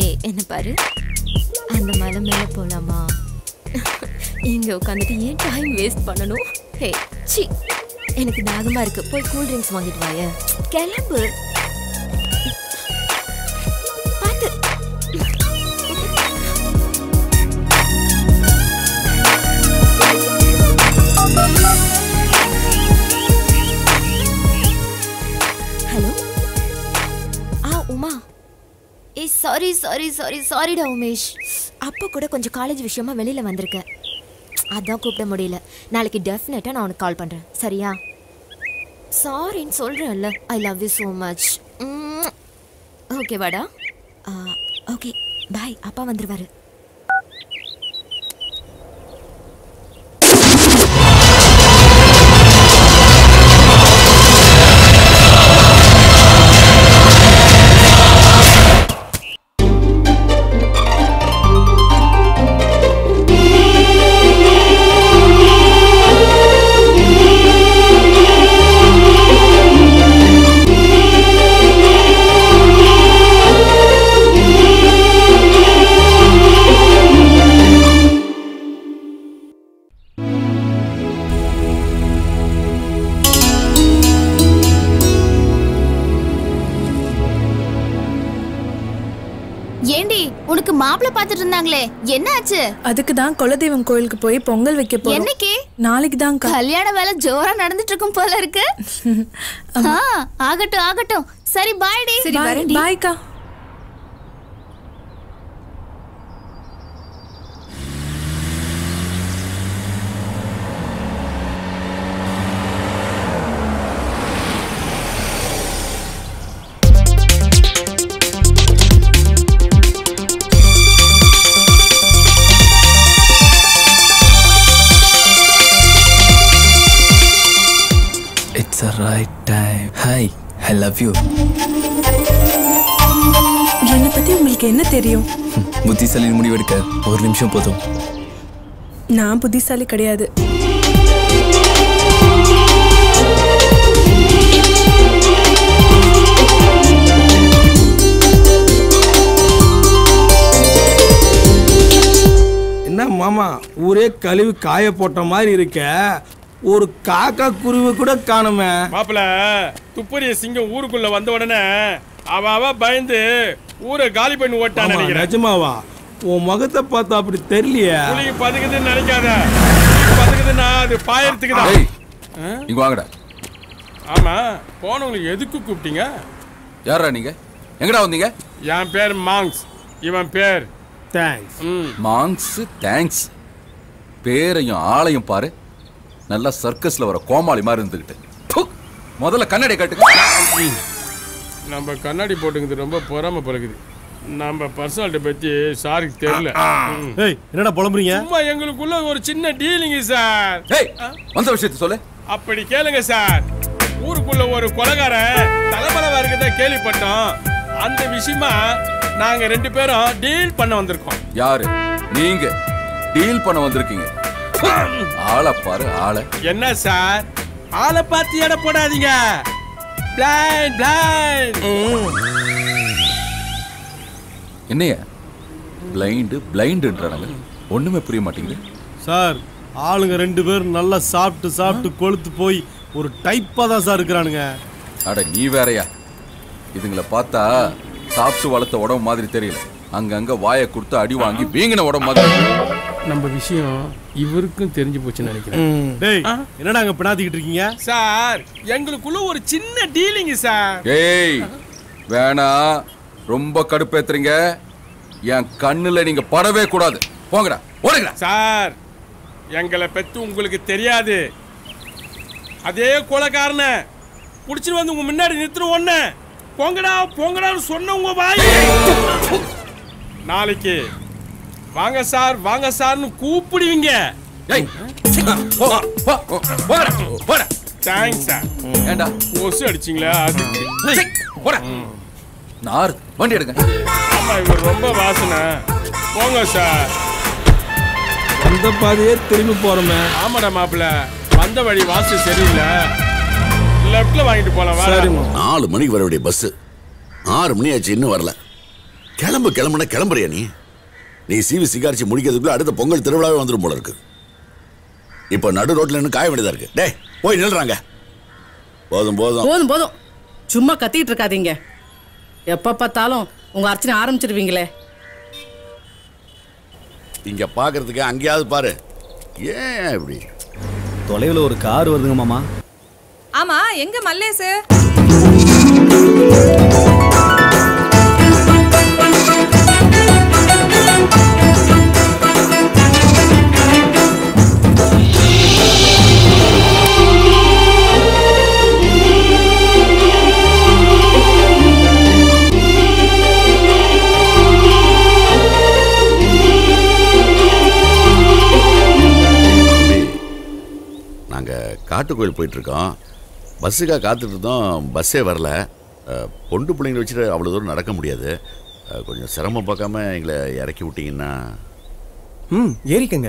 ஹே என்ன பாரு அந்த மலை மேல போலாமா இங்க உட்காந்துட்டு ஏன் டைம் வேஸ்ட் பண்ணணும் ஹே சி எனக்கு தாகமா இருக்கு போய் கூல் ட்ரிங்க்ஸ் வாங்கிட்டு வாய கிளம்பு பார்த்து ஹலோ ஆ உமா ஏய் சாரி சாரி சாரி சாரிடா உமேஷ் அப்போ கூட கொஞ்சம் காலேஜ் விஷயமா வெளியில வந்திருக்கேன் அதான் கூப்பிட முடியல நாளைக்கு டெஃபினட்டாக நான் உனக்கு கால் பண்ணுறேன் சரியா சாரின்னு சொல்கிறேன்ல I love you so much okay வாடா ஓகே பாய் அப்பா வந்துருவாரு ஏண்டி உனக்கு மாப்பிள்ளை பார்த்துட்டு இருந்தாங்களே என்ன ஆச்சு அதுக்கு தான் குலதெய்வம் கோயிலுக்கு போய் பொங்கல் வைக்க போறோம் என்னைக்கு நாளைக்கு தான் கல்யாண வேலை ஜோரா நடந்துட்டு இருக்கும் போல இருக்கு ஆ, ஆகட்டும் ஆகட்டும் சரி பாய்டி பாய்க்கா it's a right time hi I love you என்னை பத்தி உங்களுக்கு என்ன தெரியும் புத்திசாலின் முடிவெடுக்க ஒரு நிமிஷம் போதும் நான் புத்திசாலி கிடையாது என்ன மாமா ஊரே கழுவி காய போட்ட மாதிரி இருக்க ஒரு காக்கா குருவி கூட காணுமே மாப்பிள துப்பறிய சிங்கம் ஊருக்குள்ள வந்த உடனே அவ அவ பயந்து ஊரை காலி பண்ணி ஓட்டான் ஆமா, நினைக்கிறேன் நிஜமாவா உன் முகத்தை பார்த்தா அப்படி தெரியலையே புலிக்கு பதுக்குதுன்னு நினைக்காத புலிக்கு பதுக்குதுன்னா அது பாயறதுக்கு ஏய் தான் இங்க வாங்கடா ஆமா போனவங்களுக்கு எதுக்கு கூப்பிட்டீங்க யாரா நீங்க எங்கடா வந்தீங்க என் பேர் மாங்ஸ் இவன் பேர் தேங்க்ஸ் ம் மாங்ஸ் தேங்க்ஸ் பேரையும் ஆளையும் பாரு நல்லா சர்க்கஸ்ல வர கோமாளி மாதிரி இருந்துகிட்டு ப்பு! முதல்ல கண்ணாடி காட்டுங்க நம்ம கண்ணாடி போட்டுங்கிறது ரொம்ப பொறாம பழகுது நம்ம பர்சனாலிட்டி பத்தி சாருக்கு தெரியல ம். ஏய் என்னடா புலம்புறீங்க சும்மா எங்களுக்குள்ள ஒரு சின்ன டீலிங் சார் ஏய் வந்த விஷயத்த சொல்லு அப்படி கேளுங்க சார் ஊருக்குள்ள ஒரு கொலகாரன் தலைமறைவா இருக்கதா கேள்விப்பட்டோம் அந்த விஷயமா நாங்க ரெண்டு பேரும் டீல் பண்ண வந்திருக்கோம் யாரு நீங்க டீல் பண்ண வந்திருக்கீங்க ஆளை பாரு ஆளை என்ன சார் ஆளை பார்த்து எடை போடாதீங்க பிளைண்ட் பிளைண்ட் என்னைய பிளைண்டு பிளைண்டுன்றானுங்க ஒண்ணுமே புரிய மாட்டேங்குது சார் ஆளுங்க ரெண்டு பேரும் நல்லா சாப்பிட்டு சாப்பிட்டு கொழுத்து போய் ஒரு டைப்பா தான் சார் இருக்கிறானுங்க அட நீ வேறயா இதுங்களை பார்த்தா சாப்பிட்டு வளர்த்த உடம்பு மாதிரி தெரியல அங்கங்க வாயை கொடுத்து அடி வாங்கி வீங்கின உடம்பு மாதிரி இருக்கு. நம்ம விஷயம் இவருக்கும் தெரிஞ்சு போச்சுன்னு நினைக்கிறேன் டேய் என்னடா அங்க பினாத்திக்கிட்டு இருக்கீங்க சார் எங்களுக்குள்ள ஒரு சின்ன டீலிங் சார் ஏய் வேணா ரொம்ப கடுப்பேத்துறீங்க என் கண்ணுல நீங்க படவே கூடாது போங்கடா ஓடுங்கடா சார் எங்களை பத்தி உங்களுக்கு தெரியாது அதே கொலைக்காரன புடிச்சிட்டு வந்து உங்க முன்னாடி நிறுத்துற ஒண்ணு போங்கடா போங்கடான்னு சொன்ன உங்க வாய் நாளைக்கு வாங்க சார் வாங்க சார்னு கூப்பிடுவீங்க ஏய் சீ, போ, போ, போ, போங்கடா, போடா. தேங்க்ஸ் சார் ஏண்டா கொசு அடிச்சிங்களா அதுக்கு சீ, போடா. நார் வண்டி எடுங்க ஆமா இவர் ரொம்ப வாசனை போங்க சார் அந்த பாதையே திரும்பி போறோமே ஆமாடா மாப்பிள்ள வந்த வழி வாசு சரியில்லை லெஃப்ட்ல வாங்கிட்டு போலாம் வா சரிம்மா நாலு மணிக்கு வர வேண்டிய பஸ் ஆறு மணி ஆச்சு இன்னும் வரல கிளம்பு கிளம்புனா கிளம்புறியா நீ நீ சீவி சிகாரிச்சு முடிக்கிறதுக்குள்ள அடுத்த பொங்கல் திருவிழாவே வந்துடும் போல இருக்கு இப்போ நடு ரோட்ல நின்று காய வேண்டியதா இருக்கு டேய் போய் நில்றாங்க போதும் போதும் போதும் போதும் சும்மா கத்திட்டு இருக்காதீங்க எப்ப பார்த்தாலும் உங்க அர்ச்சனை ஆரம்பிச்சிருவீங்களே இங்க பாக்குறதுக்கு அங்கேயாவது பாரு ஏன் இப்படி தொலைவில் ஒரு கார் வருதுங்க மாமா ஆமா எங்க மல்லேசு நாங்க காட்டு கோயில் போயிட்டு இருக்கோம் பஸ்ஸுக்காக காத்துட்டு இருந்தோம் பஸ்ஸே வரல அஹ், பொண்டு பிள்ளைங்களை வச்சுட்டு அவ்வளோ தூரம் நடக்க முடியாது அஹ், கொஞ்சம் சிரமம் பார்க்காம எங்களை இறக்கி விட்டீங்கன்னா ம் ஏறிக்கங்க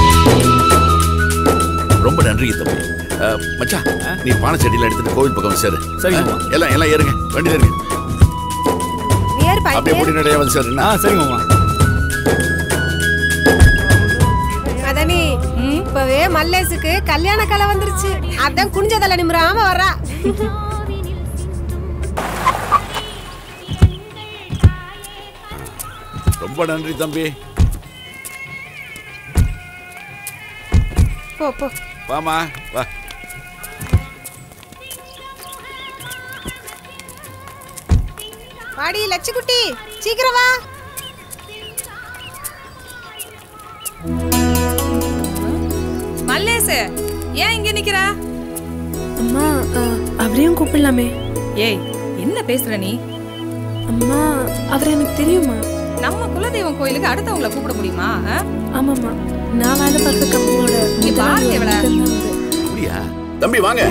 ரொம்ப நன்றி தம்பி அஹ், மச்சான் நீ பானை செடியில் எடுத்துட்டு கோவில் பக்கம் சேரு சரிங்க. அஹ், எல்லாம் எல்லாம் ஏறுங்க வண்டியில் இருங்க அப்படியே போட்டி நிறைய வந்து சார் ஆ சரிங்க மாமா மதனி இப்பவே மல்லேசுக்கு கல்யாண கலை வந்துருச்சு அதான் குனிஞ்சதல நிமிராம வர்றா ரொம்ப நன்றி தம்பி போ போ வாமா வா வாடி லட்சுக்குட்டி சீக்கிரம் வா மல்லேசு ஏன் இங்க நிக்கிறா அம்மா அஹ், அவரையும் கூப்பிடலாமே ஏய் என்ன பேசுற நீ அம்மா அவர் எனக்கு தெரியுமா நம்ம குலதெய்வம் கோயிலுக்கு அடுத்தவங்கள கூப்பிட முடியுமா ஆ? ஆமாம்மா நான் வேலை பார்த்த கம்பெனியோட நீ பாருங்க இவள. அப்படியா தம்பி வாங்க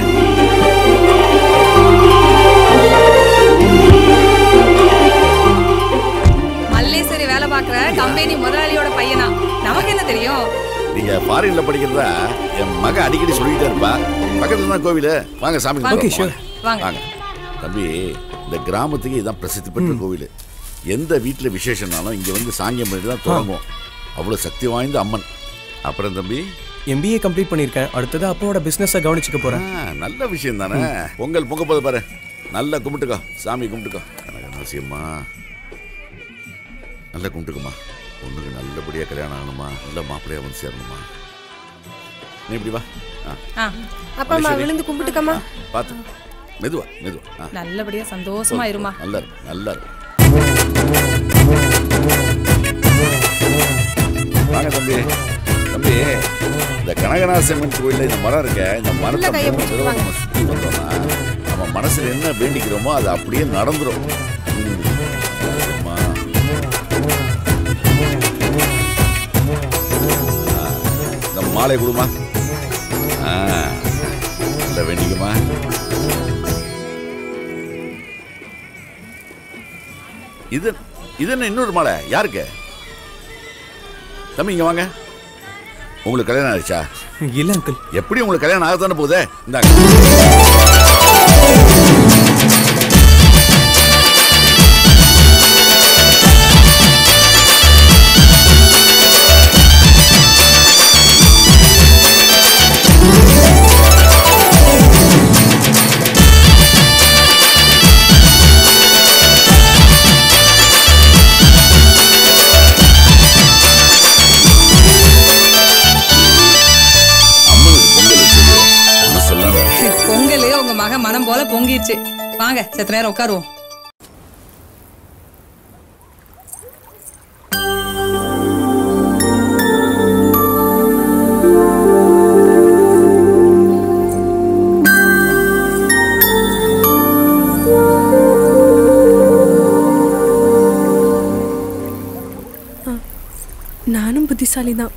மல்லேஸ்வரி வேலை பார்க்குற கம்பெனி முதலாளியோட பையனா நமக்கு என்ன தெரியும் நீங்க ஃபாரின்ல படிக்கிறதா என் மக அடிக்கடி சொல்லிட்டே இருப்பா பக்கத்துல தான் கோவில் வாங்க சாமி வாங்க. கும்பிடுவோம். Okay, sure. வாங்க. வாங்க தம்பி இந்த கிராமத்துக்கு இதான் பிரசித்தி பெற்ற கோவில் எந்த வீட்டில் விசேஷம்னாலும் இங்க வந்து சாங்கியம் பண்ணிட்டு தான் தொடங்கும் அவ்வளோ சக்தி வாய்ந்த அம்மன் அப்புறம் தம்பி எம்பிஏ கம்ப்ளீட் பண்ணியிருக்கேன் அடுத்தது அப்பாவோட பிஸ்னஸை கவனிச்சுக்க போகிறேன் ஆ, நல்ல விஷயம் தானே பொங்கல் பொங்க போது பாரு நல்லா கும்பிட்டுக்கோ சாமி கும்பிட்டுக்கோ எனக்கு அவசியமா நல்லா கும்பிட்டுக்கோமா பொண்ணுக்கு நல்லபடியாக கல்யாணம் ஆகணுமா நல்ல மாப்பிள்ளையா வந்து சேரணுமா நீ இப்படி வா ஆ ஆ, அப்பா அம்மா விழுந்து கும்பிட்டுக்கம்மா பார்த்து மெதுவா மெதுவா ஆ நல்லபடியா சந்தோஷமா இருமா நல்லா இருக்கு நல்லா இருக்கு வாங்க தம்பி தம்பி இந்த கனகநாசம்மன் கோயில்ல இந்த மரம் இருக்க இந்த மரத்தை உள்ள கையை மூணு பிடிச்சிட்டு தடவை வாங்க. நம்ம சுத்தி வந்தோம்னா நம்ம மனசுல என்ன வேண்டிக்கிறோமோ அது அப்படியே நடந்துரும் ம். அம்மா. ஆ, இந்த மாலை கொடுமா ஆ, நல்லா வேண்டிக்குமா இது இது என்ன இன்னொரு மாலை யாருக்கு தம்பி இங்க வாங்க உங்களுக்கு கல்யாணம் ஆயிடுச்சா இல்லை அங்கிள் எப்படி உங்களுக்கு கல்யாணம் ஆகத்தானே போகுதே இந்தாங்க அம்மனுக்கு பொங்கல் வச்சது மனசெல்லாம் பொங்கல் உங்க மக மனம் போல பொங்கிடுச்சு வாங்க செத்த நேரம் உட்காருவோம் நானும் புத்திசாலி தான்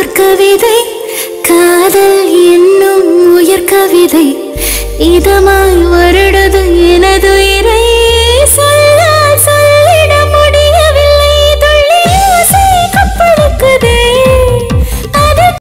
ஓர் கவிதை காதல் என்னும் உயர் கவிதை இதமாய் வருடது எனது